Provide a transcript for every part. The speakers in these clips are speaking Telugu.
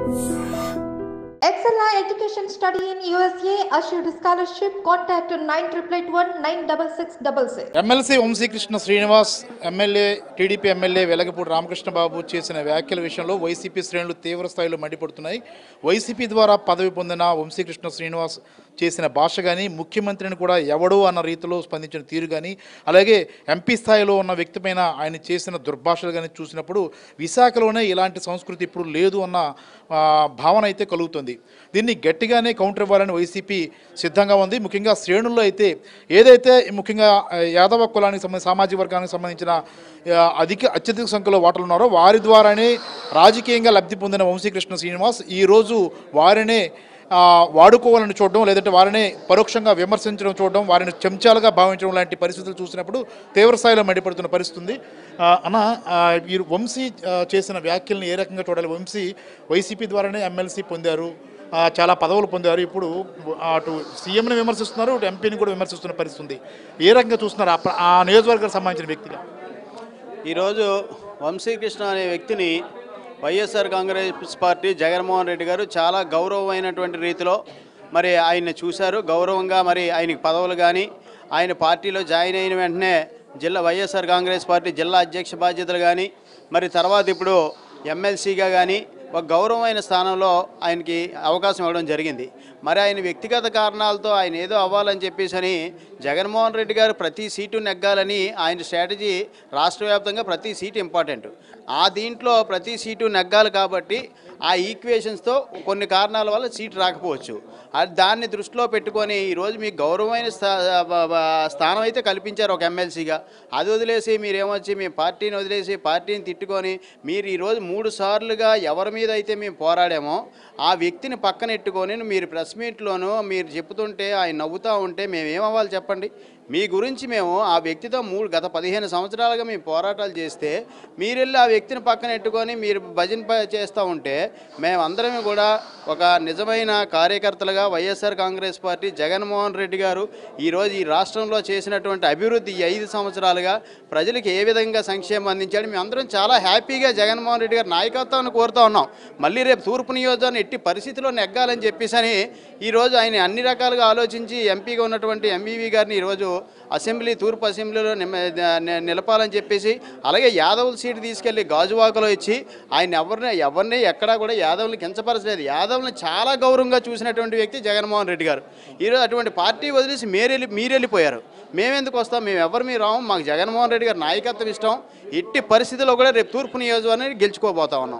Excella Education Study in USA assured scholarship. Contact 9881 96666. MLC Vamsikrishna Srinivas MLA TDP MLA Velagapudi Ramakrishnababu చేసిన వ్యాఖ్యల విషయంలో వైసీపీ శ్రేణులు తీవ్ర స్థాయిలో మండిపడుతున్నాయి వైసీపీ ద్వారా పదవి పొందిన వంశీకృష్ణ శ్రీనివాస్ చేసిన భాష కానీ ముఖ్యమంత్రిని కూడా ఎవడో అన్న రీతిలో స్పందించిన తీరు కానీ అలాగే ఎంపీ స్థాయిలో ఉన్న వ్యక్తిపైన ఆయన చేసిన దుర్భాషలు కానీ చూసినప్పుడు విశాఖలోనే ఇలాంటి సంస్కృతి ఇప్పుడు లేదు అన్న ఆ, భావన అయితే కలుగుతుంది దీన్ని గట్టిగానే కౌంటర్ ఇవ్వాలని వైసీపీ సిద్ధంగా ఉంది ముఖ్యంగా శ్రేణుల్లో అయితే ఏదైతే ముఖ్యంగా ఆ, యాదవ కులానికి సంబంధించి సామాజిక వర్గానికి సంబంధించిన ఆ, అధిక అత్యధిక సంఖ్యలో ఓటర్లు ఉన్నారో వారి ద్వారానే రాజకీయంగా లబ్ధి పొందిన వంశీకృష్ణ శ్రీనివాస్ ఈరోజు వారినే ఆ, వాడుకోవాలని చూడడం లేదంటే వారిని పరోక్షంగా విమర్శించడం చూడడం వారిని చెంచాలుగా భావించడం లాంటి పరిస్థితులు చూసినప్పుడు తీవ్ర స్థాయిలో మండిపడుతున్న పరిస్థితి ఉంది ఆ, అన్న ఆ, ఈ వంశీ ఆ, చేసిన వ్యాఖ్యలను ఏ రకంగా చూడాలి వంశీ వైసీపీ ద్వారానే ఎమ్మెల్సీ పొందారు ఆ, చాలా పదవులు పొందారు ఇప్పుడు అటు సీఎంని విమర్శిస్తున్నారు ఇటు ఎంపీని కూడా విమర్శిస్తున్న పరిస్థితి ఉంది ఏ రకంగా చూస్తున్నారు ఆ ప్ర- ఆ నియోజకవర్గానికి సంబంధించిన వ్యక్తిగా ఈరోజు వంశీకృష్ణ అనే వ్యక్తిని వైఎస్ఆర్ కాంగ్రెస్ పార్టీ జగన్మోహన్ రెడ్డి గారు చాలా గౌరవమైనటువంటి రీతిలో మరి ఆయన్ని చూశారు గౌరవంగా మరి ఆయనకి పదవులు కానీ ఆయన పార్టీలో జాయిన్ అయిన వెంటనే జిల్లా వైఎస్ఆర్ కాంగ్రెస్ పార్టీ జిల్లా అధ్యక్ష బాధ్యతలు కానీ మరి తర్వాత ఇప్పుడు ఎమ్మెల్సీగా కానీ ఒక గౌరవమైన స్థానంలో ఆయనకి అవకాశం ఇవ్వడం జరిగింది మరి ఆయన వ్యక్తిగత కారణాలతో ఆయన ఏదో అవ్వాలని చెప్పేసి అని జగన్మోహన్ రెడ్డి గారు ప్రతి సీటు నెగ్గాలని ఆయన స్ట్రాటజీ రాష్ట్ర వ్యాప్తంగా ప్రతి సీటు ఇంపార్టెంట్ ఆ దీంట్లో ప్రతి సీటు నెగ్గాలి కాబట్టి ఆ ఈక్వేషన్స్తో కొన్ని కారణాల వల్ల సీటు రాకపోవచ్చు అది దాన్ని దృష్టిలో పెట్టుకొని ఈరోజు మీకు గౌరవమైన స్థా బ- బ- స్థానం అయితే కల్పించారు ఒక ఎమ్మెల్సీగా అది వదిలేసి మీరేమొచ్చి మీ పార్టీని వదిలేసి పార్టీని తిట్టుకొని మీరు ఈరోజు మూడు సార్లుగా ఎవరి మీద అయితే మేము పోరాడామో ఆ వ్యక్తిని పక్కనెట్టుకొని మీరు ప్రెస్ మీట్లోనూ మీరు చెప్తుంటే ఆయన నవ్వుతూ ఉంటే మేము ఏమవ్వాలి చెప్పండి మీ గురించి మేము ఆ వ్యక్తితో మూడు గత పదిహేను సంవత్సరాలుగా మేము పోరాటాలు చేస్తే మీరు వెళ్ళి ఆ వ్యక్తిని పక్కన ఎట్టుకొని మీరు భజన ప- చేస్తూ ఉంటే మేమందరం కూడా ఒక నిజమైన కార్యకర్తలుగా వైఎస్ఆర్ కాంగ్రెస్ పార్టీ జగన్మోహన్ రెడ్డి గారు ఈరోజు ఈ రాష్ట్రంలో చేసినటువంటి అభివృద్ధి ఈ ఐదు సంవత్సరాలుగా ప్రజలకు ఏ విధంగా సంక్షేమం అందించాడు మేము అందరం చాలా హ్యాపీగా జగన్మోహన్ రెడ్డి గారి నాయకత్వాన్ని కోరుతూ ఉన్నాం మళ్ళీ రేపు తూర్పు నియోజకవర్గాన్ని ఎట్టి పరిస్థితిలో నెగ్గాలని చెప్పేసి అని ఈరోజు ఆయన అన్ని రకాలుగా ఆలోచించి ఎంపీగా ఉన్నటువంటి ఎంవీవీ గారిని ఈరోజు అసెంబ్లీ తూర్పు అసెంబ్లీలో నిమ- ని- నిలపాలని చెప్పేసి అలాగే యాదవుల సీటు తీసుకెళ్లి గాజువాకలో ఇచ్చి ఆయన ఎవరిని ఎవరిని ఎక్కడా కూడా యాదవుల్ని కించపరచలేదు యాదవుల్ని చాలా గౌరవంగా చూసినటువంటి వ్యక్తి జగన్మోహన్ రెడ్డి గారు ఈరోజు అటువంటి పార్టీ వదిలేసి మీరెళ్ళి మీరెళ్ళిపోయారు మేమెందుకు వస్తాం మేము ఎవరు మీ రాము మాకు జగన్మోహన్ రెడ్డి గారి నాయకత్వం ఇష్టం ఎట్టి పరిస్థితుల్లో కూడా రేపు తూర్పు నియోజకవర్గాన్ని గెలుచుకోబోతా ఉన్నాం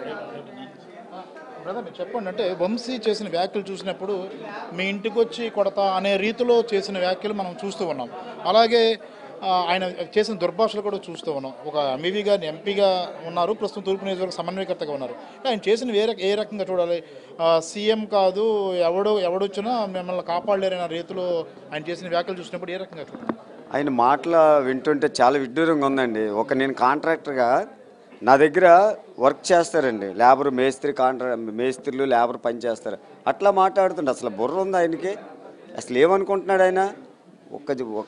బ్రదర్ మీరు చెప్పండి అంటే వంశీ చేసిన వ్యాఖ్యలు చూసినప్పుడు మీ ఇంటికి వచ్చి కొడతా అనే రీతిలో చేసిన వ్యాఖ్యలు మనం చూస్తూ ఉన్నాం అలాగే ఆ, ఆయన చేసిన దుర్భాషలు కూడా చూస్తూ ఉన్నాం ఒక ఎంఈవి గారిని ఎంపీగా ఉన్నారు ప్రస్తుతం తూర్పు నియోజకవర్గ సమన్వయకర్తగా ఉన్నారు ఆయన చేసిన వేరే ఏ రకంగా చూడాలి ఆ, సీఎం కాదు ఎవడు ఎవడొచ్చినా మిమ్మల్ని కాపాడలేరనే రీతిలో ఆయన చేసిన వ్యాఖ్యలు చూసినప్పుడు ఏ రకంగా చూడాలి ఆయన మాటలు వింటుంటే చాలా విడ్డూరంగా ఉందండి ఒక నేను కాంట్రాక్టర్గా నా దగ్గర వర్క్ చేస్తారండి లేబర్ మేస్త్రి కాంట్రా మేస్త్రులు లేబర్ పని చేస్తారు అట్లా మాట్లాడుతుండే అసలు బుర్ర ఉంది ఆయనకి అసలు ఏమనుకుంటున్నాడు ఆయన ఒక ఒక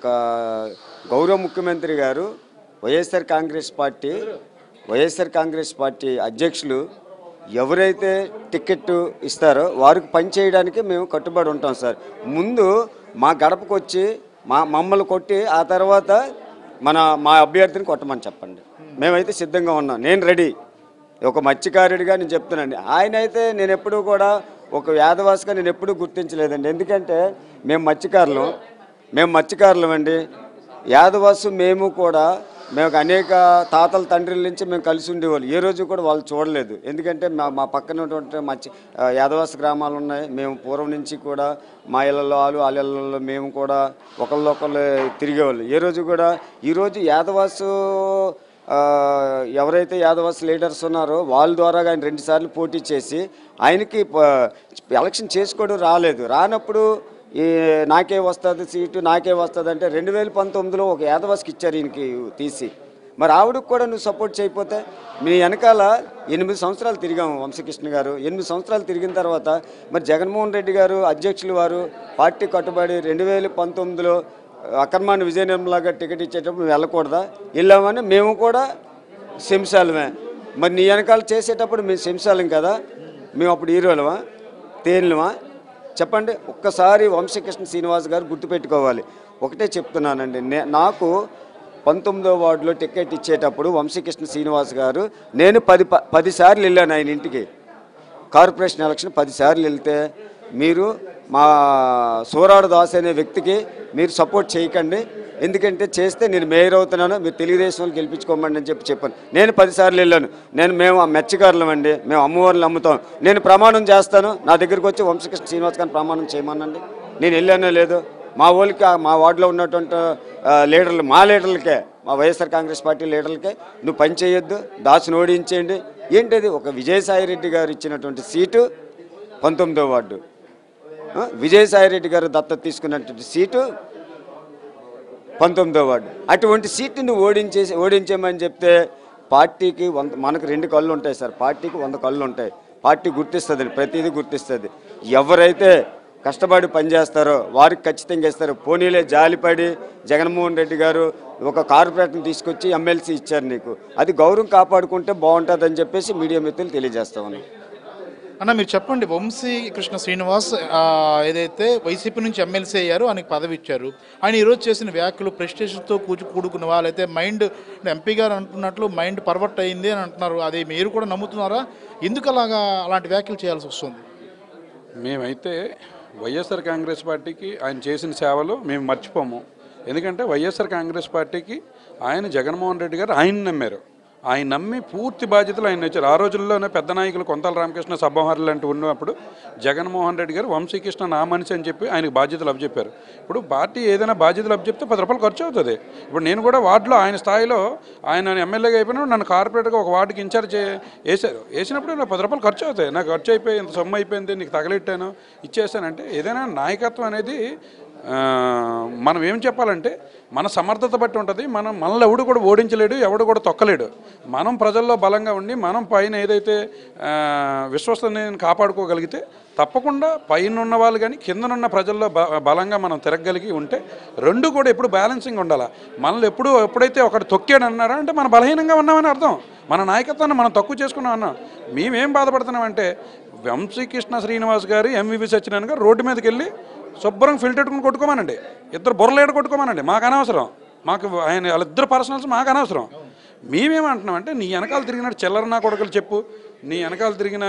గౌరవ ముఖ్యమంత్రి గారు YSR Congress party YSR Congress party అధ్యక్షులు ఎవరైతే టికెట్ ఇస్తారో వారికి పని చేయడానికి మేము కట్టుబడి ఉంటాం సార్ ముందు మా గడపకు వచ్చి మా మమ్మల్ని కొట్టి ఆ తర్వాత మన మా అభ్యర్థిని కొట్టమని చెప్పండి మేమైతే సిద్ధంగా ఉన్నాం నేను రెడీ ఒక మత్స్యకారుడిగా నేను చెప్తున్నానండి ఆయన అయితే నేను ఎప్పుడూ కూడా ఒక యాదవాసిగా నేను ఎప్పుడూ గుర్తించలేదండి ఎందుకంటే మేము మత్స్యకారులు మేము మత్స్యకారులం అండి యాదవాసు మేము కూడా మేము అనేక తాతల తండ్రుల నుంచి మేము కలిసి ఉండేవాళ్ళు ఏ రోజు కూడా వాళ్ళు చూడలేదు ఎందుకంటే మా మా పక్కన ఉన్నటువంటి మత్స్య ఆ, యాదవాస గ్రామాలు ఉన్నాయి మేము పూర్వం నుంచి కూడా మా ఇళ్ళలో వాళ్ళు వాళ్ళ ఇళ్ళలో మేము కూడా ఒకళ్ళొకళ్ళు తిరిగేవాళ్ళు ఏ రోజు కూడా ఈరోజు యాదవాసు ఆ, ఎవరైతే యాదవాస్ లీడర్స్ ఉన్నారో వాళ్ళ ద్వారా ఆయన రెండుసార్లు పోటీ చేసి ఆయనకి ప- ఎలక్షన్ చేసుకోవడం రాలేదు రానప్పుడు ఈ నాకే వస్తుంది సీటు నాకే వస్తుంది అంటే రెండు వేల పంతొమ్మిదిలో ఒక యాదవాస్కి ఇచ్చారు ఈయనకి తీసి మరి ఆవిడకు కూడా నువ్వు సపోర్ట్ చేయకపోతే మీ వెనకాల ఎనిమిది సంవత్సరాలు తిరిగాము వంశకృష్ణ గారు ఎనిమిది సంవత్సరాలు తిరిగిన తర్వాత మరి జగన్మోహన్ రెడ్డి గారు అధ్యక్షులు వారు పార్టీ కట్టుబడి రెండు వేల పంతొమ్మిదిలో అక్రమాన్ని విజయ నిర్మలా గారు టికెట్ ఇచ్చేటప్పుడు నువ్వు వెళ్ళకూడదా వెళ్ళామని మేము కూడా శంశాలమే మరి నీ వెనకాల చేసేటప్పుడు మేము శంశాలం కదా మేము అప్పుడు హీరోలమా తేలినమా చెప్పండి ఒక్కసారి వంశకృష్ణ శ్రీనివాస్ గారు గుర్తుపెట్టుకోవాలి ఒకటే చెప్తున్నానండి నే నాకు పంతొమ్మిదో వార్డులో టికెట్ ఇచ్చేటప్పుడు వంశీకృష్ణ శ్రీనివాస్ గారు నేను పది ప- పదిసార్లు వెళ్ళాను ఆయన ఇంటికి కార్పొరేషన్ ఎలక్షన్ పదిసార్లు వెళ్తే మీరు మా సూరాడ దాస్ అనే వ్యక్తికి మీరు సపోర్ట్ చేయకండి ఎందుకంటే చేస్తే నేను మేయర్ అవుతున్నాను మీరు తెలుగుదేశం వాళ్ళు గెలిపించుకోమండి అని చెప్పి చెప్పాను నేను పదిసార్లు వెళ్ళాను నేను మేము ఆ మెచ్చగారులం అండి మేము అమ్మవారిని అమ్ముతాం నేను ప్రమాణం చేస్తాను నా దగ్గరికి వచ్చి వంశకృష్ణ శ్రీనివాస్ గారిని ప్రమాణం చేయమనండి నేను వెళ్ళానో లేదు మా వాళ్ళకి ఆ మా వార్డులో ఉన్నటువంటి ఆ, లీడర్లు మా లీడర్లకే మా వైఎస్ఆర్ కాంగ్రెస్ పార్టీ లీడర్లకే నువ్వు పని చేయొద్దు దాసును ఓడించేయండి ఏంటది ఒక విజయసాయిరెడ్డి గారు ఇచ్చినటువంటి సీటు పంతొమ్మిదో వార్డు ఆ, విజయసాయిరెడ్డి గారు దత్తత తీసుకున్నటువంటి సీటు పంతొమ్మిదో వార్డు అటువంటి సీట్ని నువ్వు ఓడించేసి ఓడించేమని చెప్తే పార్టీకి వంద మనకు రెండు కళ్ళు ఉంటాయి సార్ పార్టీకి వంద కళ్ళు ఉంటాయి పార్టీ గుర్తిస్తుంది ప్రతిదీ గుర్తిస్తుంది ఎవరైతే కష్టపడి పనిచేస్తారో వారికి ఖచ్చితంగా ఇస్తారు పోనీలే జాలిపడి జగన్మోహన్ రెడ్డి గారు ఒక కార్పొరేట్ని తీసుకొచ్చి ఎమ్మెల్సీ ఇచ్చారు నీకు అది గౌరవం కాపాడుకుంటే బాగుంటుందని చెప్పేసి మీడియా మిత్రులు తెలియజేస్తామని అన్న మీరు చెప్పండి వంశీ కృష్ణ శ్రీనివాస్ ఆ, ఏదైతే వైసీపీ నుంచి ఎమ్మెల్సీ అయ్యారు ఆయనకి పదవి ఇచ్చారు ఆయన ఈరోజు చేసిన వ్యాఖ్యలు ప్రెస్టేషన్తో కూచి కూడుకున్న వాళ్ళైతే మైండ్ ఎంపీ గారు అంటున్నట్లు మైండ్ పర్వర్ట్ అయింది అని అంటున్నారు అది మీరు కూడా నమ్ముతున్నారా ఎందుకు అలాగా అలాంటి వ్యాఖ్యలు చేయాల్సి వస్తుంది మేమైతే వైఎస్ఆర్ కాంగ్రెస్ పార్టీకి ఆయన చేసిన సేవలు మేము మర్చిపోము ఎందుకంటే వైఎస్ఆర్ కాంగ్రెస్ పార్టీకి ఆయన జగన్మోహన్ రెడ్డి గారు ఆయన నమ్మారు ఆయన నమ్మి పూర్తి బాధ్యతలు ఆయన ఇచ్చారు ఆ రోజుల్లోనే పెద్ద నాయకులు కొంతల రామకృష్ణ సబ్బహర్ లాంటి ఉన్నప్పుడు జగన్మోహన్ రెడ్డి గారు వంశీకృష్ణ నా మనిషి అని చెప్పి ఆయనకు బాధ్యతలు అప్పచెప్పారు ఇప్పుడు పార్టీ ఏదైనా బాధ్యతలు అప్పచెప్తే పది రూపాయలు ఖర్చు అవుతుంది ఇప్పుడు నేను కూడా వార్డులో ఆయన స్థాయిలో ఆయన ఎమ్మెల్యేగా అయిపోయినా నన్ను కార్పొరేట్గా ఒక వార్డుకి ఇన్ఛార్జ్ చే- వేశారు వేసినప్పుడు నాకు పది రూపాయలు ఖర్చు అవుతాయి నాకు ఖర్చు అయిపోయి ఇంత సొమ్ము అయిపోయింది నీకు తగలెట్టాను ఇచ్చేసానంటే ఏదైనా నాయకత్వం అనేది ఆ, మనం ఏం చెప్పాలంటే మన సమర్థత బట్టి ఉంటుంది మనం మనల్ని ఎవడు కూడా ఓడించలేడు ఎవడు కూడా తొక్కలేడు మనం ప్రజల్లో బలంగా ఉండి మనం పైన ఏదైతే ఆ, విశ్వసనీయతను కాపాడుకోగలిగితే తప్పకుండా పైన ఉన్న వాళ్ళు కానీ కిందనున్న ప్రజల్లో బ బలంగా మనం తిరగగలిగి ఉంటే రెండు కూడా ఎప్పుడు బ్యాలెన్సింగ్ ఉండాలి మనల్ని ఎప్పుడు ఎప్పుడైతే ఒకటి తొక్కాడు అన్నారా అంటే మనం బలహీనంగా ఉన్నామని అర్థం మన నాయకత్వాన్ని మనం తక్కువ చేసుకున్నాం అన్నాం మేమేం బాధపడుతున్నామంటే వంశీకృష్ణ శ్రీనివాస్ గారు ఎంవివి సత్యనారాయణ గారు రోడ్డు మీదకి వెళ్ళి శుభ్రంగా ఫిల్టెట్టుకుని కొట్టుకోమానండి ఇద్దరు బుర్రలేడు కొట్టుకోమానండి మాకు అనవసరం మాకు ఆయన వాళ్ళిద్దరు పర్సనల్స్ మాకు అనవసరం మేమేమంటున్నామంటే నీ వెనకాల తిరిగిన చిల్లర నా కొడుకులు చెప్పు నీ వెనకాల తిరిగిన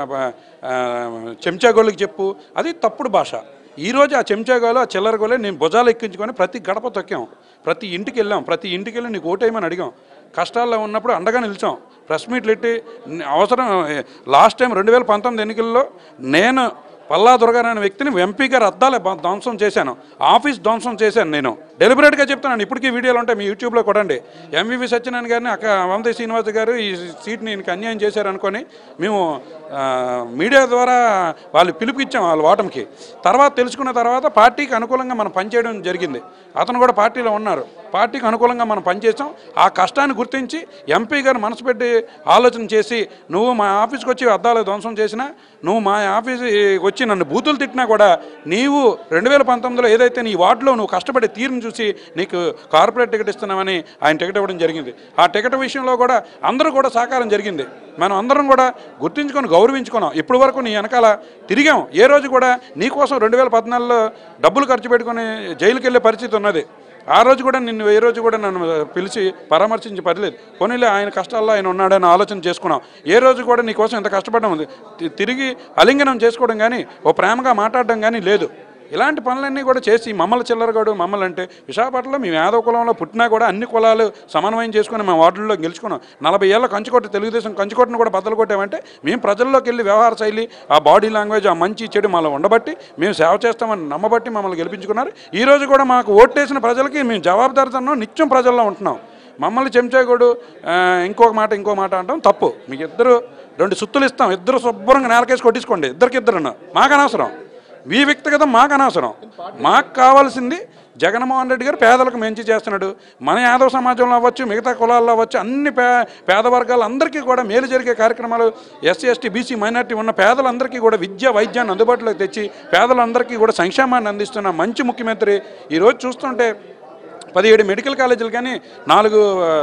ఆ, చెంచాగోళ్ళకి చెప్పు అది తప్పుడు భాష ఈరోజు ఆ చెంచాగోలు ఆ చిల్లర గోలే నేను భుజాలు ఎక్కించుకొని ప్రతి గడప తొక్కాం ప్రతి ఇంటికి వెళ్ళాం ప్రతి ఇంటికి వెళ్ళి నీకు ఓటేయమని అడిగాం కష్టాల్లో ఉన్నప్పుడు అండగా నిలిచాం ప్రెస్ మీట్లు ఎట్టి అవసరం లాస్ట్ టైం రెండు వేల పంతొమ్మిది ఎన్నికల్లో నేను పల్లా దుర్గారావు అనే వ్యక్తిని ఎంపీ గారు అద్దాలే బ- ధ్వంసం చేశాను ఆఫీస్ ధ్వంసం చేశాను నేను డెలిబరేట్గా చెప్తున్నాను ఇప్పటికీ వీడియోలు ఉంటాయి మీ యూట్యూబ్లో కొడండి ఎంవివి సత్యనారాయణ గారిని అక్క వందే శ్రీనివాస్ గారు ఈ సీట్ని ఈయనకి అన్యాయం చేశారనుకొని మేము ఆ, మీడియా ద్వారా వాళ్ళు పిలుపునిచ్చాం వాళ్ళ ఓటమికి తర్వాత తెలుసుకున్న తర్వాత పార్టీకి అనుకూలంగా మనం పనిచేయడం జరిగింది అతను కూడా పార్టీలో ఉన్నారు పార్టీకి అనుకూలంగా మనం పనిచేసాం ఆ కష్టాన్ని గుర్తించి ఎంపీ గారు మనసు పెట్టి ఆలోచన చేసి నువ్వు మా ఆఫీస్కి వచ్చి అద్దాలు ధ్వంసం చేసినా నువ్వు మా ఆఫీస్కి వచ్చి నన్ను బూతులు తిట్టినా కూడా నీవు రెండు వేల పంతొమ్మిదిలో ఏదైతే నీ వార్డులో నువ్వు కష్టపడే తీరును చూసి నీకు కార్పొరేట్ టికెట్ ఇస్తున్నామని ఆయన టికెట్ ఇవ్వడం జరిగింది ఆ టికెట్ విషయంలో కూడా అందరూ కూడా సహకారం జరిగింది మనం అందరం కూడా గుర్తించుకొని గౌరవించుకున్నాం ఇప్పటి వరకు నీ వెనకాల తిరిగాం ఏ రోజు కూడా నీకోసం రెండు వేల పద్నాలుగులో డబ్బులు ఖర్చు పెట్టుకొని జైలుకి వెళ్ళే పరిస్థితి ఉన్నది ఆ రోజు కూడా నిన్ను ఏ రోజు కూడా నన్ను పిలిచి పరామర్శించి పర్లేదు పోనీలే ఆయన కష్టాల్లో ఆయన ఉన్నాడని ఆలోచన చేసుకున్నాం ఏ రోజు కూడా నీకోసం ఇంత కష్టపడడం ఉంది తి- తిరిగి అలింగనం చేసుకోవడం కానీ ఓ ప్రేమగా మాట్లాడడం కానీ లేదు ఇలాంటి పనులన్నీ కూడా చేసి మమ్మల్ని చిల్లరగాడు మమ్మల్ని అంటే విశాఖపట్నంలో మేము యాదవ కులంలో పుట్టినా కూడా అన్ని కులాలు సమన్వయం చేసుకుని మేము వార్డుల్లో గెలుచుకున్నాం నలభై ఏళ్ళ కంచుకొట్టు తెలుగుదేశం కంచుకొట్టును కూడా బద్దలు కొట్టామంటే మేము ప్రజల్లోకి వెళ్ళి వ్యవహార శైలి ఆ బాడీ లాంగ్వేజ్ ఆ మంచి చెడు మాలో ఉండబట్టి మేము సేవ చేస్తామని నమ్మబట్టి మమ్మల్ని గెలిపించుకున్నారు ఈ రోజు కూడా మాకు ఓటేసిన ప్రజలకి మేము జవాబుదారితనం నిత్యం ప్రజల్లో ఉంటున్నాం మమ్మల్ని చెంచాగోడు ఆ, ఇంకొక మాట ఇంకో మాట అంటాం తప్పు మీకు ఇద్దరు రెండు సుత్తులు ఇస్తాం ఇద్దరు శుభ్రంగా నేలకేసి కొట్టించుకోండి ఇద్దరికి ఇద్దరు మాకు అనవసరం మీ వ్యక్తిగతం మాకు అనవసరం మాకు కావాల్సింది జగన్మోహన్ రెడ్డి గారు పేదలకు మంచి చేస్తున్నాడు మన యాదవ సమాజంలో అవ్వచ్చు మిగతా కులాల్లో అవ్వచ్చు అన్ని పే పేద వర్గాలందరికీ కూడా మేలు జరిగే కార్యక్రమాలు ఎస్సీ ఎస్టీ బీసీ మైనార్టీ ఉన్న పేదలందరికీ కూడా విద్య వైద్యాన్ని అందుబాటులోకి తెచ్చి పేదలందరికీ కూడా సంక్షేమాన్ని అందిస్తున్న మంచి ముఖ్యమంత్రి ఈరోజు చూస్తుంటే పదిహేడు మెడికల్ కాలేజీలు కానీ నాలుగు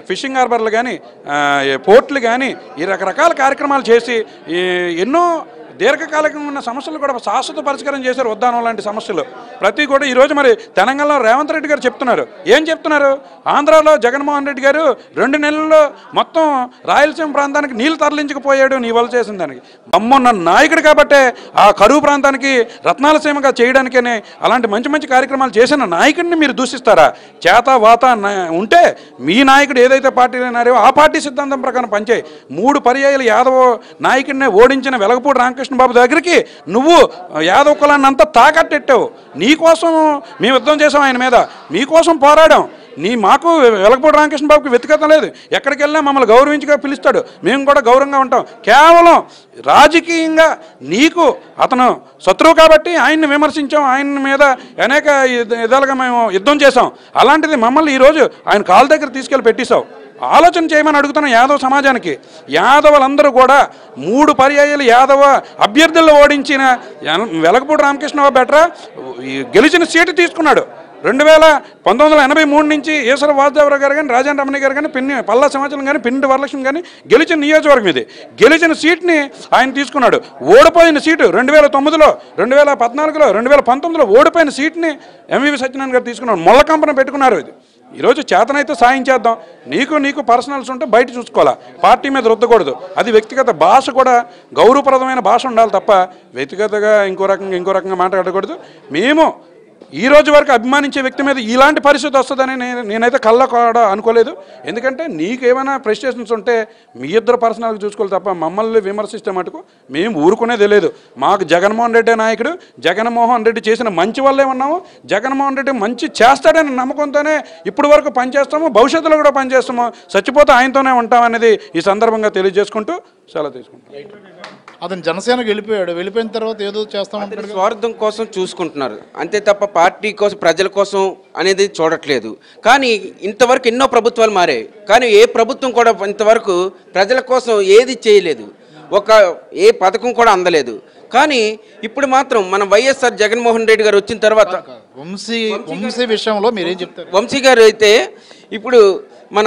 ఫిషింగ్ హార్బర్లు కానీ పోర్ట్లు కానీ ఈ రకరకాల కార్యక్రమాలు చేసి ఈ ఎన్నో దీర్ఘకాలికంగా ఉన్న సమస్యలు కూడా శాశ్వత పరిష్కారం చేశారు ఉద్దానం లాంటి సమస్యలు ప్రతి కూడా ఈరోజు మరి తెలంగాణలో రేవంత్ రెడ్డి గారు చెప్తున్నారు ఏం చెప్తున్నారు ఆంధ్రాలో జగన్మోహన్ రెడ్డి గారు రెండు నెలల్లో మొత్తం రాయలసీమ ప్రాంతానికి నీళ్లు తరలించకపోయాడు నీ వల్ల చేసిన దానికి అమ్మన్న నాయకుడు కాబట్టే ఆ కరువు ప్రాంతానికి రత్నాలసీమగా చేయడానికనే అలాంటి మంచి మంచి కార్యక్రమాలు చేసిన నాయకుడిని మీరు దూషిస్తారా చేత వాత నా- ఉంటే మీ నాయకుడు ఏదైతే పార్టీలో ఉన్నారో ఆ పార్టీ సిద్ధాంతం ప్రకారం పనిచేయి మూడు పర్యాయాలు యాదవ్ నాయకుడిని ఓడించిన వెలగపూడి రామకృష్ణ బాబు దగ్గరికి నువ్వు యాదవ్ కులాన్ని అంతా తాకట్టెట్టావు నీకోసం మేము యుద్ధం చేసాం ఆయన మీద మీకోసం పోరాడాం నీ మాకు వెలగపూడి రామకృష్ణ బాబుకి వ్యతిగతం లేదు ఎక్కడికి వెళ్ళినా మమ్మల్ని గౌరవించుగా పిలుస్తాడు మేము కూడా గౌరవంగా ఉంటాం కేవలం రాజకీయంగా నీకు అతను శత్రువు కాబట్టి ఆయన్ని విమర్శించాం ఆయన మీద అనేక విధ- విధాలుగా మేము యుద్ధం చేసాం అలాంటిది మమ్మల్ని ఈరోజు ఆయన కాళ్ళ దగ్గర తీసుకెళ్ళి పెట్టేశావు ఆలోచన చేయమని అడుగుతున్నాం యాదవ సమాజానికి యాదవులందరూ కూడా మూడు పర్యాయాలు యాదవ అభ్యర్థులను ఓడించిన యన- వెలగపూడి రామకృష్ణ బెటరా ఈ గెలిచిన సీటు తీసుకున్నాడు రెండు వేల పంతొమ్మిది వందల ఎనభై మూడు నుంచి ఈశ్వర వాసుదేవరావు గారు కానీ రాజేంద్ర రమణ గారు కానీ పిన్ని పల్లా సింహాచలం కానీ పిన్ని వరలక్ష్మి కానీ గెలిచిన నియోజకవర్గం ఇది గెలిచిన సీట్ని ఆయన తీసుకున్నాడు ఓడిపోయిన సీటు రెండు వేల తొమ్మిదిలో రెండు వేల పద్నాలుగులో రెండు వేల పంతొమ్మిదిలో ఓడిపోయిన సీట్ని ఎంవివి సత్యనారాయణ గారు తీసుకున్నాడు మొల్ల కంపెనీ పెట్టుకున్నారు ఇది ఈరోజు చేతనైతే సాయం చేద్దాం నీకు నీకు పర్సనల్స్ ఉంటే బయట చూసుకోవాలా పార్టీ మీద రుద్దకూడదు అది వ్యక్తిగత భాష కూడా గౌరవప్రదమైన భాష ఉండాలి తప్ప వ్యక్తిగతగా ఇంకో రకంగా ఇంకో రకంగా మాట్లాడకూడదు మేము ఈ రోజు వరకు అభిమానించే వ్యక్తి మీద ఇలాంటి పరిస్థితి వస్తుందని నేను నేనైతే కళ్ళ కూడా అనుకోలేదు ఎందుకంటే నీకు ఏమైనా ప్రెస్టేషన్స్ ఉంటే మీ ఇద్దరు పర్సనల్గా చూసుకోవాలి తప్ప మమ్మల్ని విమర్శిస్తే మటుకు మేము ఊరుకునేదే లేదు మాకు జగన్మోహన్ రెడ్డి నాయకుడు జగన్మోహన్ రెడ్డి చేసిన మంచి వల్లే ఉన్నాము జగన్మోహన్ రెడ్డి మంచి చేస్తాడని నమ్మకంతోనే ఇప్పటి వరకు పనిచేస్తాము భవిష్యత్తులో కూడా పనిచేస్తాము చచ్చిపోతే ఆయనతోనే ఉంటామనేది ఈ సందర్భంగా తెలియజేసుకుంటూ సెలవు తీసుకుంటాం అతను జనసేనకు వెళ్ళిపోయాడు వెళ్ళిపోయిన తర్వాత ఏదో చేస్తామంటాడు అతని స్వార్థం కోసం చూసుకుంటున్నారు అంతే తప్ప పార్టీ కోసం ప్రజల కోసం అనేది చూడట్లేదు కానీ ఇంతవరకు ఎన్నో ప్రభుత్వాలు మారాయి కానీ ఏ ప్రభుత్వం కూడా ఇంతవరకు ప్రజల కోసం ఏది చేయలేదు ఒక ఏ పథకం కూడా అందలేదు కానీ ఇప్పుడు మాత్రం మన వైఎస్ఆర్ జగన్మోహన్ రెడ్డి గారు వచ్చిన తర్వాత వంశీ వంశీ విషయంలో మీరేం చెప్తారు వంశీ గారు అయితే ఇప్పుడు మన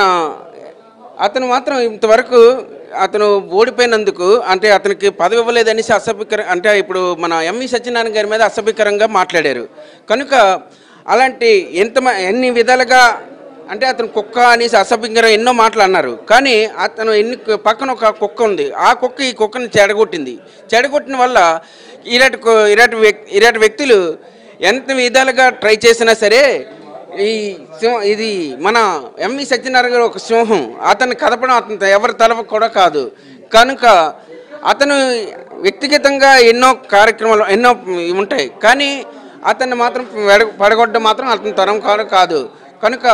అతను మాత్రం ఇంతవరకు అతను ఓడిపోయినందుకు అంటే అతనికి పదవి ఇవ్వలేదనేసి అసభ్యకర అంటే ఇప్పుడు మన ఎంవి సత్యనారాయణ గారి మీద అసభ్యకరంగా మాట్లాడారు కనుక అలాంటి ఎంత మ- ఎన్ని విధాలుగా అంటే అతను కుక్క అనేసి అసభ్యంకరం ఎన్నో మాటలు అన్నారు కానీ అతను ఎన్ని పక్కన ఒక కుక్క ఉంది ఆ కుక్క ఈ కుక్కని చెడగొట్టింది చెడగొట్టిన వల్ల ఇలాంటి కు- ఇలాంటి వ్యక్- ఇలాంటి వ్యక్తులు ఎంత విధాలుగా ట్రై చేసినా సరే ఈ సింహం ఇది మన ఎంవి సత్యనారాయణ గారు ఒక సింహం అతన్ని కదపడం అతని ఎవరి తలవ కూడా కాదు కనుక అతను వ్యక్తిగతంగా ఎన్నో కార్యక్రమాలు ఎన్నో ఉంటాయి కానీ అతన్ని మాత్రం వెడ పడగొట్టడం మాత్రం అతని తరం కాదు కాదు కనుక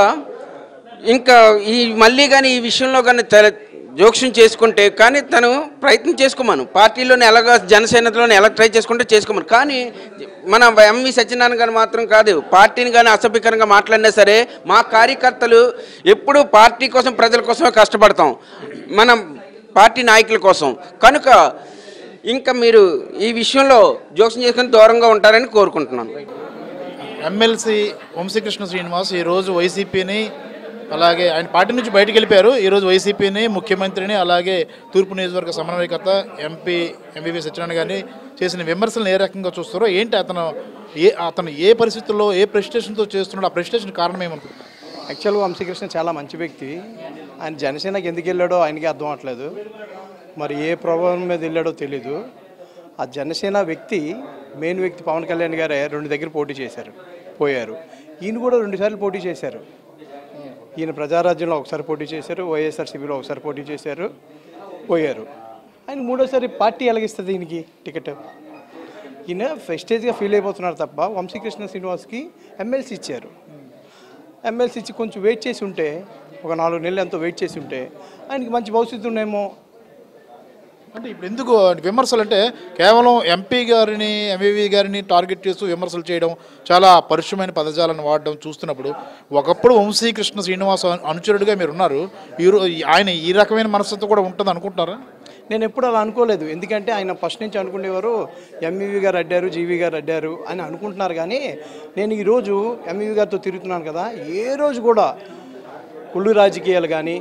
ఇంకా ఈ మళ్ళీ కానీ ఈ విషయంలో కానీ తెల- జోక్యం చేసుకుంటే కానీ తను ప్రయత్నం చేసుకోమను పార్టీలోనే ఎలాగ జనసేనలోనే ఎలా ట్రై చేసుకుంటే చేసుకోమను కానీ మన ఎంవి సత్యనారాయణ గారు మాత్రం కాదు పార్టీని కానీ అసభ్యకరంగా మాట్లాడినా సరే మా కార్యకర్తలు ఎప్పుడూ పార్టీ కోసం ప్రజల కోసమే కష్టపడతాం మన పార్టీ నాయకుల కోసం కనుక ఇంకా మీరు ఈ విషయంలో జోక్యం చేసుకుని దూరంగా ఉంటారని కోరుకుంటున్నాను ఎమ్మెల్సీ వంశీకృష్ణ శ్రీనివాస్ ఈరోజు వైసీపీని అలాగే ఆయన పార్టీ నుంచి బయటకు వెళ్ళిపోయారు ఈరోజు వైసీపీని ముఖ్యమంత్రిని అలాగే తూర్పు నియోజకవర్గ సమన్వయకర్త ఎంపీ ఎంబీబీ సత్యనారాయణ గారిని చేసిన విమర్శలను ఏ రకంగా చూస్తారో ఏంటి అతను ఏ అతను ఏ పరిస్థితుల్లో ఏ ప్రెస్టేషన్తో చేస్తున్నాడు ఆ ప్రెస్టేషన్ కారణం ఏమనుకుంటున్నారు యాక్చువల్గా వంశీకృష్ణ చాలా మంచి వ్యక్తి ఆయన జనసేనకి ఎందుకు వెళ్ళాడో ఆయనకి అర్థం అవట్లేదు మరి ఏ ప్రభావం మీద వెళ్ళాడో తెలీదు ఆ జనసేన వ్యక్తి మెయిన్ వ్యక్తి పవన్ కళ్యాణ్ గారే రెండు దగ్గర పోటీ చేశారు పోయారు ఈయన కూడా రెండుసార్లు పోటీ చేశారు ఈయన ప్రజారాజ్యంలో ఒకసారి పోటీ చేశారు వైఎస్ఆర్సీపీలో ఒకసారి పోటీ చేశారు పోయారు ఆయన మూడోసారి పార్టీ ఎలాగిస్తుంది ఈయనకి టికెట్ ఈయన ఫెస్టేజ్గా ఫీల్ అయిపోతున్నారు తప్ప వంశీకృష్ణ శ్రీనివాస్కి ఎమ్మెల్సీ ఇచ్చారు ఎమ్మెల్సీ ఇచ్చి కొంచెం వెయిట్ చేసి ఉంటే ఒక నాలుగు నెలలు ఎంతో వెయిట్ చేసి ఉంటే ఆయనకి మంచి భవిష్యత్తు ఉన్నాయేమో అంటే ఇప్పుడు ఎందుకు విమర్శలు అంటే కేవలం ఎంపీ గారిని ఎంవీవీ గారిని టార్గెట్ చేస్తూ విమర్శలు చేయడం చాలా పరుషమైన పదజాలను వాడడం చూస్తున్నప్పుడు ఒకప్పుడు వంశీకృష్ణ శ్రీనివాస్ అను- అనుచరుడిగా మీరు ఉన్నారు ఈరో ఆయన ఈ రకమైన మనస్తత్వం కూడా ఉంటుంది అనుకుంటున్నారా నేను ఎప్పుడు అలా అనుకోలేదు ఎందుకంటే ఆయన ఫస్ట్ నుంచి అనుకునేవారు ఎంఈవి గారు అడ్డారు జీవి గారు అడ్డారు అని అనుకుంటున్నారు కానీ నేను ఈరోజు ఎంఈవి గారితో తిరుగుతున్నాను కదా ఏ రోజు కూడా కుళ్ళు రాజకీయాలు కానీ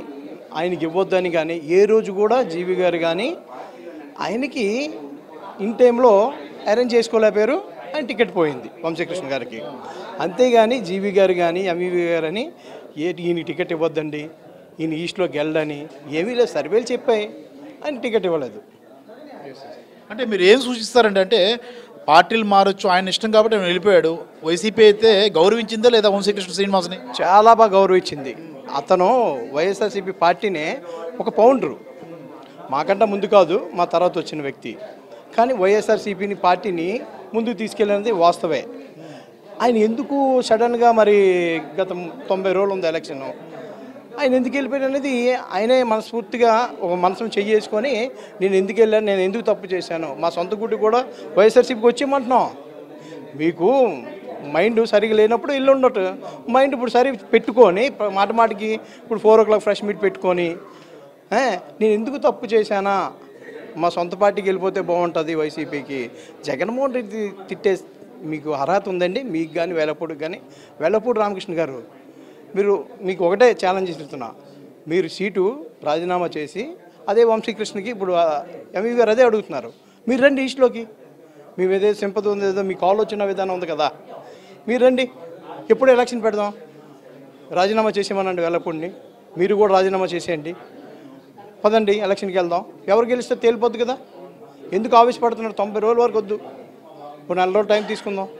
ఆయనకి ఇవ్వద్దని కానీ ఏ రోజు కూడా జీవి గారు కానీ ఆయనకి ఇన్ టైంలో అరేంజ్ చేసుకోలేకపోయారు ఆయన టికెట్ పోయింది వంశీకృష్ణ గారికి అంతేగాని జీవి గారు కానీ ఎంఈవి గారు అని ఏ ఈయన టికెట్ ఇవ్వద్దండి ఈయన ఈస్ట్లోకి వెళ్ళడని ఏమీ లేదు సర్వేలు చెప్పాయి ఆయన టికెట్ ఇవ్వలేదు అంటే మీరు ఏం సూచిస్తారండి అంటే పార్టీలు మారొచ్చు ఆయన ఇష్టం కాబట్టి ఆయన వెళ్ళిపోయాడు వైసీపీ అయితే గౌరవించిందా లేదా వంశీకృష్ణ శ్రీనివాస్ని చాలా బాగా గౌరవించింది అతను వైఎస్ఆర్సీపీ పార్టీనే ఒక పౌండరు మాకంటే ముందు కాదు మా తర్వాత వచ్చిన వ్యక్తి కానీ వైఎస్ఆర్సీపీని పార్టీని ముందుకు తీసుకెళ్ళినది వాస్తవే ఆయన ఎందుకు సడన్గా మరి గత తొంభై రోజులు ఉంది ఎలక్షన్ ఆయన ఎందుకు వెళ్ళిపోయాడు అనేది ఆయనే మనస్ఫూర్తిగా ఒక మనసును చెయ్యేసుకొని నేను ఎందుకు వెళ్ళాను నేను ఎందుకు తప్పు చేశాను మా సొంత గుడ్డు కూడా వైఎస్ఆర్సీపీకి వచ్చేయమంటున్నాం మీకు మైండ్ సరిగా లేనప్పుడు ఇల్లు ఉండటు మైండ్ ఇప్పుడు సరి పెట్టుకొని ప- మాట మాటకి ఇప్పుడు four o'clock fresh meat పెట్టుకొని ఏ, నేను ఎందుకు తప్పు చేశానా మా సొంత పార్టీకి వెళ్ళిపోతే బాగుంటుంది వైసీపీకి జగన్మోహన్ రెడ్డి తిట్టే మీకు అర్హత ఉందండి మీకు కానీ వేలపూడికి కానీ వేలపూడి రామకృష్ణ గారు మీరు మీకు ఒకటే ఛాలెంజ్ ఇస్తున్నా మీరు సీటు రాజీనామా చేసి అదే వంశీకృష్ణకి ఇప్పుడు ఎంఈ గారు అదే అడుగుతున్నారు మీరు రండి ఈస్ట్లోకి మీ ఏదో సింపతి ఉంది ఏదో మీకు ఆలోచన విధానం ఉంది కదా మీరు రండి ఎప్పుడు ఎలక్షన్ పెడదాం రాజీనామా చేసేమనండి వెల్లపూడిని మీరు కూడా రాజీనామా చేసేయండి పదండి ఎలక్షన్కి వెళ్దాం ఎవరు గెలిస్తే తేలిపోద్దు కదా ఎందుకు ఆవేశపడుతున్నారు తొంభై రోజుల వరకు వద్దు ఒక నెల రోజులు టైం తీసుకుందాం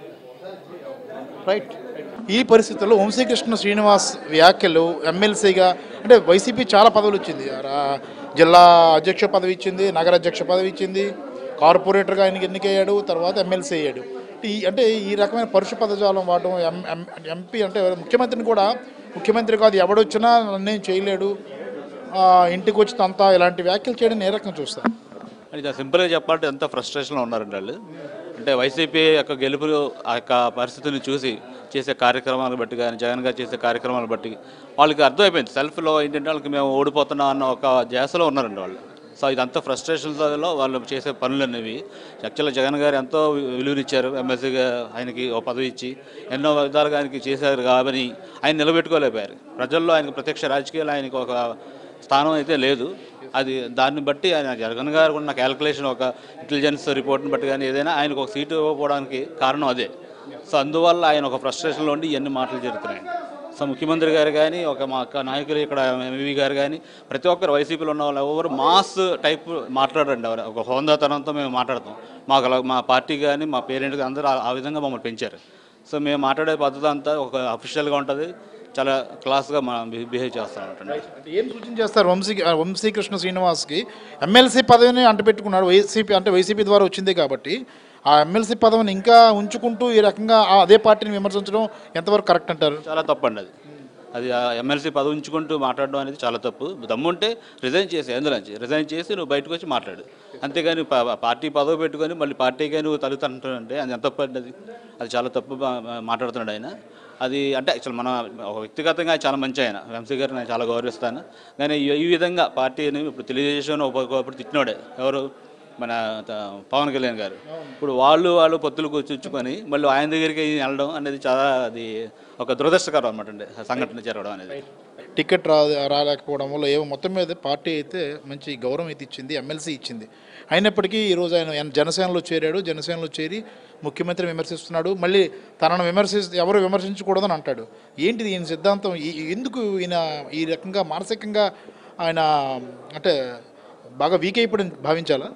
రైట్ ఈ పరిస్థితుల్లో వంశీకృష్ణ శ్రీనివాస్ వ్యాఖ్యలు ఎమ్మెల్సీగా అంటే వైసీపీ చాలా పదవులు ఇచ్చింది రా- జిల్లా అధ్యక్ష పదవి ఇచ్చింది నగర అధ్యక్ష పదవి ఇచ్చింది కార్పొరేటర్గా ఆయనకి ఎన్నికయ్యాడు తర్వాత ఎమ్మెల్సీ అయ్యాడు ఈ అంటే ఈ రకమైన పరుష పదజాలం వాడడం ఎం ఎం- ఎంపీ అంటే ముఖ్యమంత్రిని కూడా ముఖ్యమంత్రి కాదు ఎవడొచ్చినా నన్నేం చేయలేడు ఆ, ఇంటికి వచ్చి తంతా ఇలాంటి వ్యాఖ్యలు చేయడం ఏ రకంగా చూస్తారు అని చాలా సింపుల్గా చెప్పాలంటే ఎంత ఫ్రస్ట్రేషన్లో ఉన్నారండి వాళ్ళు అంటే వైసీపీ యొక్క గెలుపు ఆ యొక్క పరిస్థితిని చూసి చేసే కార్యక్రమాలను బట్టి కానీ జగన్ గారు చేసే కార్యక్రమాలను బట్టి వాళ్ళకి అర్థమైపోయింది సెల్ఫ్లో ఏంటంటే వాళ్ళకి మేము ఓడిపోతున్నాం అన్న ఒక జాసలో ఉన్నారండి వాళ్ళు సో ఇదంతా ఫ్రస్ట్రేషన్స్లో వాళ్ళు చేసే పనులు అనేవి యాక్చువల్గా జగన్ గారు ఎంతో విలువనిచ్చారు ఎమ్మెల్సీగా ఆయనకి ఒక పదవి ఇచ్చి ఎన్నో విధాలుగా ఆయనకి చేశారు కాబట్టి ఆయన నిలబెట్టుకోలేకపోయారు ప్రజల్లో ఆయనకు ప్రత్యక్ష రాజకీయాలు ఆయనకు ఒక స్థానం అయితే లేదు అది దాన్ని బట్టి ఆయన జగన్ గారు ఉన్న క్యాలిక్యులేషన్ ఒక ఇంటెలిజెన్స్ రిపోర్ట్ని బట్టి కానీ ఏదైనా ఆయనకు ఒక సీటు ఇవ్వకపోవడానికి కారణం అదే సో అందువల్ల ఆయన ఒక ఫ్రస్ట్రేషన్లో ఉండి ఇవన్నీ మాటలు జరుగుతున్నాయి సో ముఖ్యమంత్రి గారు కానీ ఒక మా అక్క నాయకులు ఇక్కడ ఎంవి గారు కానీ ప్రతి ఒక్కరు వైసీపీలో ఉన్న వాళ్ళు ఎవరు మాస్ టైప్ మాట్లాడండి ఎవరు ఒక హోందాతనంతో మేము మాట్లాడతాం మాకు అలా మా పార్టీ కానీ మా పేరెంట్ అందరూ ఆ- ఆ విధంగా మమ్మల్ని పెంచారు సో మేము మాట్లాడే పద్ధతి అంతా ఒక అఫీషియల్గా ఉంటుంది చాలా క్లాస్గా మనం బిహేవ్ చేస్తాం ఉంటుంది అంటే ఏం సూచన చేస్తారు వంశీ వంశీకృష్ణ శ్రీనివాస్కి ఎమ్మెల్సీ పదవిని అంటపెట్టుకున్నాడు వైసీపీ అంటే వైసీపీ ద్వారా వచ్చిందే కాబట్టి ఆ ఎమ్మెల్సీ పదవిని ఇంకా ఉంచుకుంటూ ఈ రకంగా ఆ అదే పార్టీని విమర్శించడం ఎంతవరకు కరెక్ట్ అంటారు చాలా తప్పు అండి అది అది ఆ ఎమ్మెల్సీ పదవి ఉంచుకుంటూ మాట్లాడడం అనేది చాలా తప్పు దమ్ముంటే రిజైన్ చేసి ఎందులోంచి రిజైన్ చేసి నువ్వు బయటకు వచ్చి మాట్లాడు అంతేగాని పా- పార్టీ పదవి పెట్టుకొని మళ్ళీ పార్టీకే నువ్వు తలుగుతుంటే అది ఎంత తప్పు అండి అది అది చాలా తప్పు మా- మా- మాట్లాడుతున్నాడు ఆయన అది అంటే యాక్చువల్ మన ఒక వ్యక్తిగతంగా ఆయన చాలా మంచి ఆయన వంశీ గారిని నేను చాలా గౌరవిస్తాను కానీ ఈ- ఈ విధంగా పార్టీని ఇప్పుడు తెలియజేసిన ఒకప్పుడు తిట్టినోడే ఎవరు మన త- పవన్ కళ్యాణ్ గారు ఇప్పుడు వాళ్ళు వాళ్ళు పొత్తులు కూర్చుకొని మళ్ళీ ఆయన దగ్గరికి వెళ్ళడం అనేది చాలా అది ఒక దురదృష్టకరం అనమాట అండి ఆ సంఘటన జరగడం అనేది టికెట్ రా రాలేకపోవడం వల్ల ఏమో మొత్తం మీద పార్టీ అయితే మంచి గౌరవం అయితే ఇచ్చింది ఎమ్మెల్సీ ఇచ్చింది అయినప్పటికీ ఈరోజు ఆయన ఆయన జనసేనలో చేరాడు జనసేనలో చేరి ముఖ్యమంత్రి విమర్శిస్తున్నాడు మళ్ళీ తనను విమర్శి ఎవరు విమర్శించకూడదని అంటాడు ఏంటిది ఈయన సిద్ధాంతం ఈ- ఈ- ఎందుకు ఈయన ఈ రకంగా మానసికంగా ఆయన అంటే బాగా వీక్ అయిపోయి భావించాలా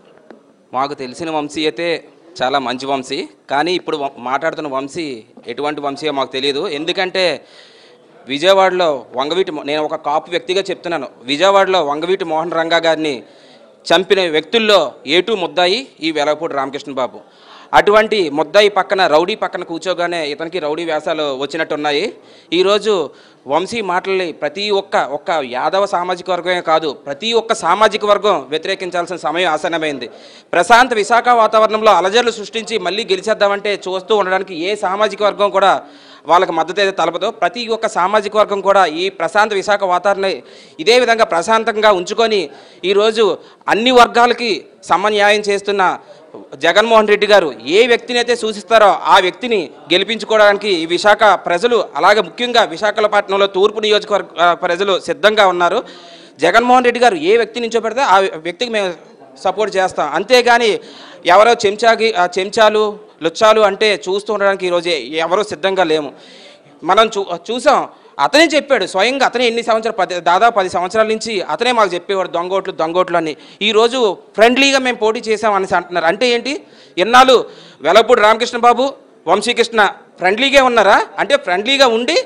మాకు తెలిసిన వంశీ అయితే చాలా మంచి వంశీ కానీ ఇప్పుడు వ- మాట్లాడుతున్న వంశీ ఎటువంటి వంశీయో మాకు తెలియదు ఎందుకంటే విజయవాడలో వంగవీటి మో- నేను ఒక కాపు వ్యక్తిగా చెప్తున్నాను విజయవాడలో వంగవీటి మోహన్ రంగా గారిని చంపిన వ్యక్తుల్లో ఏటూ ముద్దాయి ఈ వెలగపూడి రామకృష్ణ బాబు అటువంటి ముద్దాయి పక్కన రౌడీ పక్కన కూర్చోగానే ఇతనికి రౌడీ వేషాలు వచ్చినట్టున్నాయి ఈరోజు వంశీ మాటల్ని ప్రతి ఒక్క ఒక్క యాదవ సామాజిక వర్గమే కాదు ప్రతి ఒక్క సామాజిక వర్గం వ్యతిరేకించాల్సిన సమయం ఆసన్నమైంది ప్రశాంత విశాఖ వాతావరణంలో అలజడులు సృష్టించి మళ్ళీ గెలిచేద్దామంటే చూస్తూ ఉండడానికి ఏ సామాజిక వర్గం కూడా వాళ్ళకి మద్దతు అయితే తలపదో ప్రతి ఒక్క సామాజిక వర్గం కూడా ఈ ప్రశాంత విశాఖ వాతావరణం ఇదే విధంగా ప్రశాంతంగా ఉంచుకొని ఈరోజు అన్ని వర్గాలకి సమన్యాయం చేస్తున్న జగన్మోహన్ రెడ్డి గారు ఏ వ్యక్తిని అయితే సూచిస్తారో ఆ వ్యక్తిని గెలిపించుకోవడానికి ఈ విశాఖ ప్రజలు అలాగే ముఖ్యంగా విశాఖపట్నంలో తూర్పు నియోజకవర్గ ఆ, ప్రజలు సిద్ధంగా ఉన్నారు జగన్మోహన్ రెడ్డి గారు ఏ వ్యక్తి నుంచో పెడితే ఆ వ్యక్తికి మేము సపోర్ట్ చేస్తాం అంతేగాని ఎవరో చెంచాకి ఆ చెంచాలు లుచ్చాలు అంటే చూస్తూ ఉండడానికి ఈరోజు ఎవరో సిద్ధంగా లేము మనం చూ చూసాం అతనే చెప్పాడు స్వయంగా అతనే ఎన్ని సంవత్సరాలు పది దాదాపు పది సంవత్సరాల నుంచి అతనే మాకు చెప్పేవాడు దొంగోట్లు దొంగోట్లు అని ఈరోజు ఫ్రెండ్లీగా మేము పోటీ చేసాం అనేసి అంటున్నారు అంటే ఏంటి ఎన్నాళ్ళు వెలపూడి రామకృష్ణ బాబు వంశీకృష్ణ ఫ్రెండ్లీగా ఉన్నారా అంటే ఫ్రెండ్లీగా ఉండి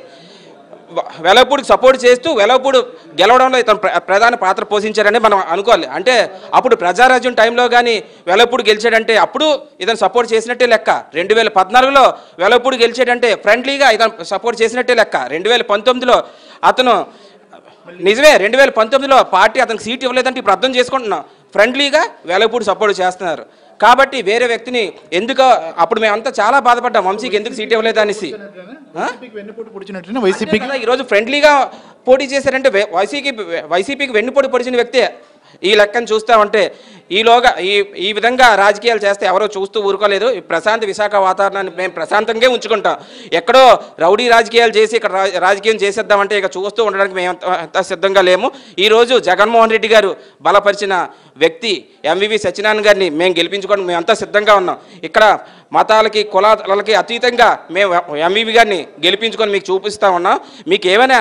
వెలపూడికి సపోర్ట్ చేస్తూ వెలపూడు గెలవడంలో ఇతను ప్ర- ప్రధాన పాత్ర పోషించారని మనం అనుకోవాలి అంటే అప్పుడు ప్రజారాజ్యం టైంలో కానీ వెలపూడి గెలిచాడంటే అప్పుడు ఇతను సపోర్ట్ చేసినట్టే లెక్క రెండు వేల పద్నాలుగులో వెలపూడి గెలిచాడంటే ఫ్రెండ్లీగా ఇతను సపోర్ట్ చేసినట్టే లెక్క రెండు వేల పంతొమ్మిదిలో అతను నిజమే రెండు వేల పంతొమ్మిదిలో పార్టీ అతనికి సీట్ ఇవ్వలేదంటే ఇప్పుడు అర్థం చేసుకుంటున్నాం ఫ్రెండ్లీగా వెలపూడి సపోర్ట్ చేస్తున్నారు కాబట్టి వేరే వ్యక్తిని ఎందుకో అప్పుడు మేమంతా చాలా బాధపడ్డాం వంశీకి ఎందుకు సీట్ ఇవ్వలేదు అనేసి ఆ? వైసీపీకి వెన్నుపోటు పొడిచినట్టునే వైసీపీకి కదా, ఈరోజు ఫ్రెండ్లీగా పోటీ చేశారంటే వై- వైసీపీ వైసీపీకి వెన్నుపోటు పొడిచిన వ్యక్తే ఈ లెక్కను చూస్తామంటే ఈలోగా ఈ ఈ విధంగా రాజకీయాలు చేస్తే ఎవరో చూస్తూ ఊరుకోలేదు ఈ ప్రశాంత విశాఖ వాతావరణాన్ని మేము ప్రశాంతంగా ఉంచుకుంటాం ఎక్కడో రౌడీ రాజకీయాలు చేసి ఇక్కడ రా- రాజకీయం చేసేద్దామంటే ఇక చూస్తూ ఉండడానికి మేము అంత- అంత సిద్ధంగా లేము ఈరోజు జగన్మోహన్ రెడ్డి గారు బలపరిచిన వ్యక్తి ఎంవివి సత్యనారాయణ గారిని మేము గెలిపించుకోవడానికి మేము అంతా సిద్ధంగా ఉన్నాం ఇక్కడ మతాలకి కులాలకి అతీతంగా మేము ఎంవివి గారిని గెలిపించుకొని మీకు చూపిస్తా ఉన్నాం మీకు ఏమైనా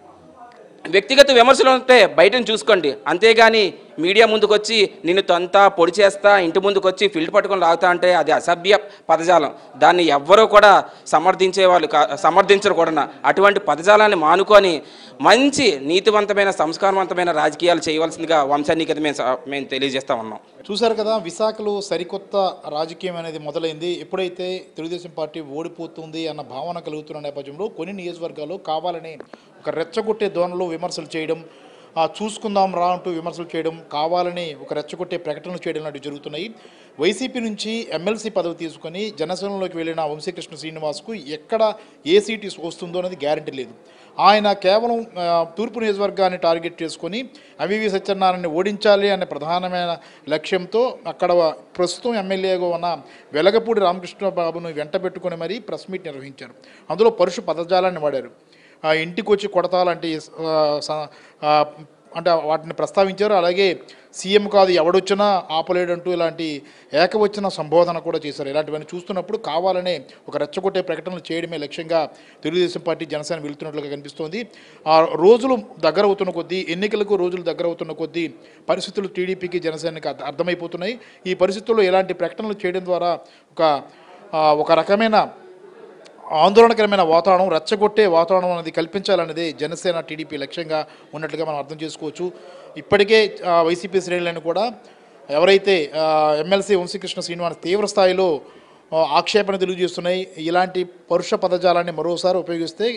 వ్యక్తిగత విమర్శలు ఉంటే బయటను చూసుకోండి అంతేగాని మీడియా ముందుకు వచ్చి నిన్ను తంతా పొడి చేస్తా ఇంటి ముందుకు వచ్చి ఫీల్డ్ పట్టుకొని లాగుతా అంటే అది అసభ్య పదజాలం దాన్ని ఎవ్వరూ కూడా సమర్థించే వాళ్ళు కా సమర్థించరు కూడా అటువంటి పదజాలాన్ని మానుకొని మంచి నీతివంతమైన సంస్కారవంతమైన రాజకీయాలు చేయవలసిందిగా వంశానికి మేము స- మేము తెలియజేస్తా ఉన్నాం చూశారు కదా విశాఖలో సరికొత్త రాజకీయం అనేది మొదలైంది ఎప్పుడైతే తెలుగుదేశం పార్టీ ఓడిపోతుంది అన్న భావన కలుగుతున్న నేపథ్యంలో కొన్ని నియోజకవర్గాలు కావాలని ఒక రెచ్చగొట్టే ధోరణిలో విమర్శలు చేయడం ఆ, చూసుకుందాం రా అంటూ విమర్శలు చేయడం కావాలని ఒక రెచ్చగొట్టే ప్రకటనలు చేయడం లాంటివి జరుగుతున్నాయి వైసీపీ నుంచి ఎమ్మెల్సీ పదవి తీసుకొని జనసేనలోకి వెళ్ళిన వంశీకృష్ణ శ్రీనివాస్కు ఎక్కడ ఏ సీటు వస్తుందో అనేది గ్యారంటీ లేదు ఆయన కేవలం ఆ, తూర్పు నియోజకవర్గాన్ని టార్గెట్ చేసుకొని అవివి సత్యనారాయణని ఓడించాలి అనే ప్రధానమైన లక్ష్యంతో అక్కడ ప్రస్తుతం ఎమ్మెల్యేగా ఉన్న వెలగపూడి రామకృష్ణ బాబును వెంట పెట్టుకొని మరీ ప్రెస్ మీట్ నిర్వహించారు అందులో పరుషు పదజాలాన్ని వాడారు ఆ ఇంటికి వచ్చి కొడతాలంటే ఆ, స- ఆ, అంటే వాటిని ప్రస్తావించారు అలాగే సీఎం కాదు ఎవడొచ్చినా ఆపలేడంటూ ఇలాంటి ఏకవచన సంబోధన కూడా చేశారు ఇలాంటివన్నీ చూస్తున్నప్పుడు కావాలనే ఒక రెచ్చగొట్టే ప్రకటనలు చేయడమే లక్ష్యంగా తెలుగుదేశం పార్టీ జనసేన వెళ్తున్నట్లుగా కనిపిస్తోంది ఆ రోజులు దగ్గర అవుతున్న కొద్దీ ఎన్నికలకు రోజులు దగ్గర అవుతున్న కొద్దీ పరిస్థితులు టీడీపీకి జనసేనకి అర్థ- అర్థమైపోతున్నాయి ఈ పరిస్థితుల్లో ఇలాంటి ప్రకటనలు చేయడం ద్వారా ఒక ఆ, ఒక రకమైన ఆందోళనకరమైన వాతావరణం రెచ్చగొట్టే వాతావరణం అనేది కల్పించాలనేది జనసేన టీడీపీ లక్ష్యంగా ఉన్నట్లుగా మనం అర్థం చేసుకోవచ్చు ఇప్పటికే ఆ, వైసీపీ శ్రేణులను కూడా ఎవరైతే ఆ, ఎమ్మెల్సీ వంశీకృష్ణ శ్రీనివాస్ తీవ్ర స్థాయిలో ఆ, ఆక్షేపణ తెలియజేస్తున్నాయి ఇలాంటి పరుష పదజాలాన్ని మరోసారి ఉపయోగిస్తే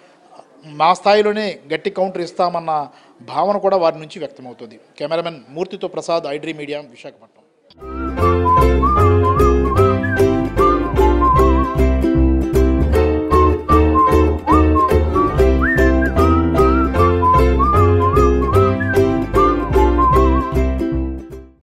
మా స్థాయిలోనే గట్టి కౌంటర్ ఇస్తామన్న భావన కూడా వారి నుంచి వ్యక్తమవుతుంది కెమెరామెన్ మూర్తితో ప్రసాద్ ఐడ్రీ మీడియా విశాఖపట్నం